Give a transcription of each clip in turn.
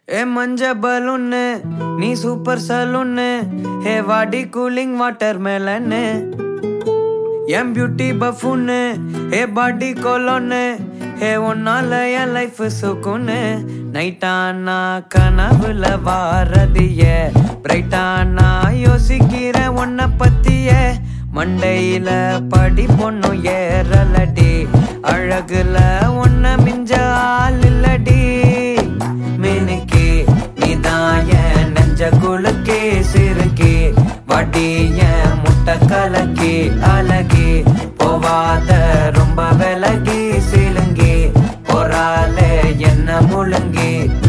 ஏ மஞ்ச பலூன்னு நீ சூப்பர் சலூன்னு ஹே வாடி கூலிங் வாட்டர் மேலன்னு என் பியூட்டி பஃபுன்னு ஹே பாடி கொலோன்னு ஹே உன்னால என் லைஃப் சுக்குன்னு நைட்டானா கனவுல வாரதிய பிரைட்டானா யோசிக்கிற உன்னை பத்திய மண்டையில படி பொண்ணும் ஏறலடி அழகுல உன்னை மிஞ்ச ஆள் இல்லடி மினுக்கி நீதான் என் நெஞ்ச குலுக்கி சிறுக்கி வடி என் முட்டை கலக்கி அழகி போவாத ரொம்ப விலகி சிலுங்கி போறாலே என்ன முழுங்கி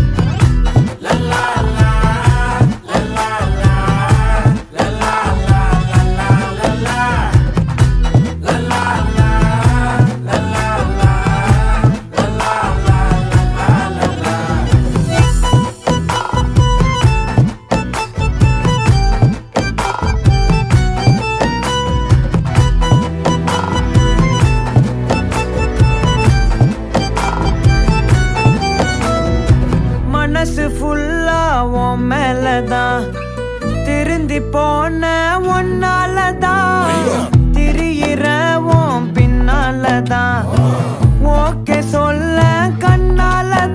மனசு ஃபுல்லா உன் மேலதான் திருந்தி போன ஒன்னாலதான் திரியிற உன் பின்னாலதான் ஓகே சொல்ல கண்ணாலதான்